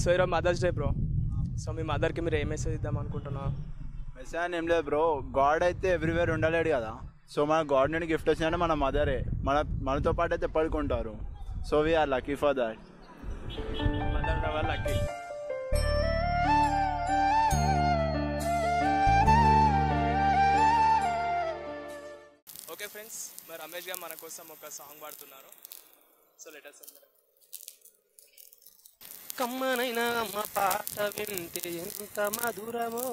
so ఈరోజు mother's day bro so మీ మదర్కి మీరు ఏ మెసేజ్ ఇద్దాం అనుకుంటున్నా మెసేజ్ అని ఏం లేదు బ్రో గాడ్ అయితే ఎవ్రీవేర్ ఉండలేడు కదా సో మన గాడ్ నుండి గిఫ్ట్ వచ్చిందంటే మన మదరే మన మనతో పాటు అయితే ఎప్పటికుంటారు so we're lucky for that mother రవల్ లక్కీ ఓకే ఫ్రెండ్స్ మరి రమేష్ గారు మన కోసం ఒక సాంగ్ పాడుతున్నారు సో లెటర్స్ కమ్మనైన అమ్మ పాట వింటే ఎంత మధురమో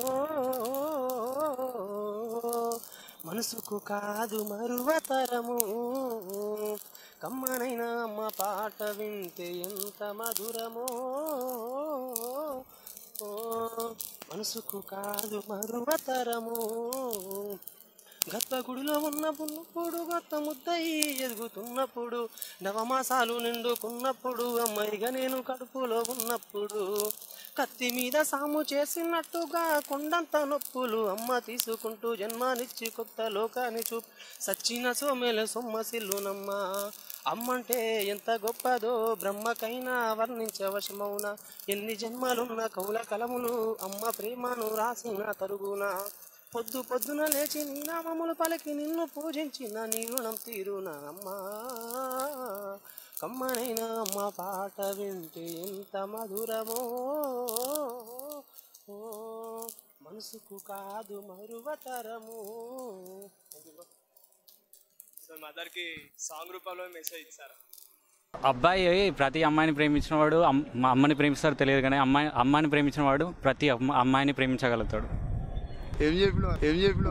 మనసుకు కాదు మరువతరము కమ్మనైన అమ్మ పాట వింటే ఎంత మధురమో మనసుకు కాదు మరువతరము గర్భగుడిలో ఉన్నప్పుడు గొత్త ముద్దయి ఎదుగుతున్నప్పుడు నవమాసాలు నిండుకున్నప్పుడు అమ్మాయిగా నేను కడుపులో ఉన్నప్పుడు కత్తి మీద సాము చేసినట్టుగా కొండంత నొప్పులు అమ్మ తీసుకుంటూ జన్మానిచ్చి కొత్త లోకాన్ని చూ సచ్చిన సోమెల సొమ్మసిల్లునమ్మ అమ్మంటే ఎంత గొప్పదో బ్రహ్మకైనా వర్ణించవశమౌన ఎన్ని జన్మలున్న కౌల కలములు అమ్మ ప్రేమను రాసిన తరుగున పొద్దు పొద్దున లేచి నీ నామములు పలికి నిన్ను పూజించిన నీ రుణం తీరునా అమ్మా కమ్మనైన అమ్మ పాట వింటే ఎంత మధురమో ఓ, మనసుకు కాదు మరువతరము సో మదర్కి సాంగ్ రూపంలో మెసేజ్ ఇచ్చారు అబ్బాయి ప్రతి అమ్మాయిని ప్రేమించిన వాడు అమ్- మా అమ్మని ప్రేమిస్తారో తెలియదు కానీ అమ్మాయి అమ్మాయిని ప్రేమించిన వాడు ప్రతి అమ్మ- అమ్మాయిని ప్రేమించగలుగుతాడు ఏం చెప్పిన ఏం చెప్పిన